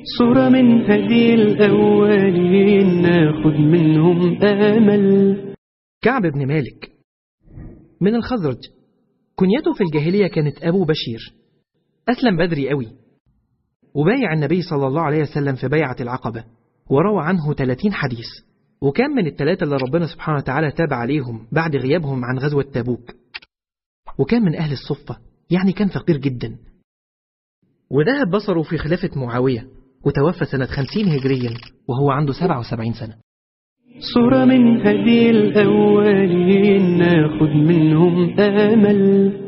صورة من هدي الأولين ناخد منهم آمل كعب بن مالك من الخزرج كنيته في الجاهلية كانت أبو بشير أسلم بدري قوي وبايع النبي صلى الله عليه وسلم في بيعة العقبة وروى عنه 30 حديث وكان من الثلاثة اللي ربنا سبحانه وتعالى تاب عليهم بعد غيابهم عن غزوة تبوك وكان من أهل الصفة يعني كان فقير جدا وذهب بصره في خلافة معاوية وتوفى سنة 50 هجريا وهو عنده 77 سنة صورة من هدي الأولين ناخد منهم آمل